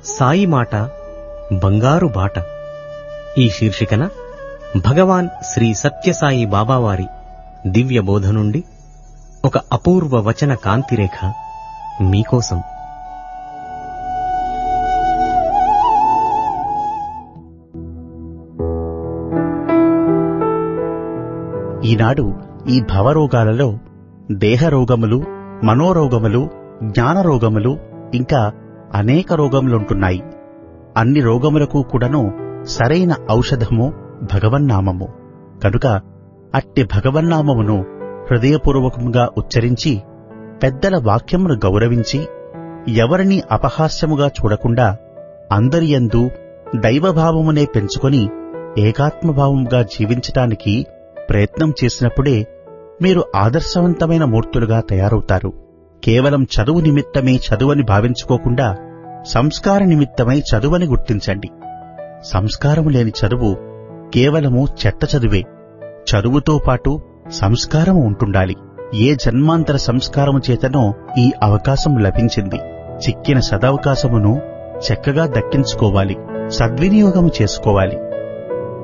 సాయి మాట బంగారు బాట ఈ శీర్షికన భగవాన్ శ్రీ సత్యసాయి బాబావారి దివ్య బోధ నుండి ఒక అపూర్వ వచన కాంతిరేఖ మీకోసం ఈనాడు ఈ భవరోగాలలో దేహరోగములు మనోరోగములు జ్ఞానరోగములు ఇంకా అనేక రోగములుంటున్నాయి అన్ని రోగములకు కూడాను సరైన ఔషధము భగవన్నామము కనుక అట్టి భగవన్నామమును హృదయపూర్వకముగా ఉచ్చరించి పెద్దల వాక్యమును గౌరవించి ఎవరిని అపహాస్యముగా చూడకుండా అందరి యందు దైవభావమునే పెంచుకొని ఏకాత్మభావముగా జీవించటానికి ప్రయత్నం చేసినప్పుడే మీరు ఆదర్శవంతమైన మూర్తులుగా తయారవుతారు కేవలం చదువు నిమిత్తమే చదువని భావించుకోకుండా సంస్కార నిమిత్తమై చదువని గుర్తించండి సంస్కారము లేని చదువు కేవలము చెత్త చదువే చదువుతో పాటు సంస్కారము ఉంటుండాలి ఏ జన్మాంతర సంస్కారము చేతనో ఈ అవకాశం లభించింది చిక్కిన సదవకాశమును చక్కగా దక్కించుకోవాలి సద్వినియోగము చేసుకోవాలి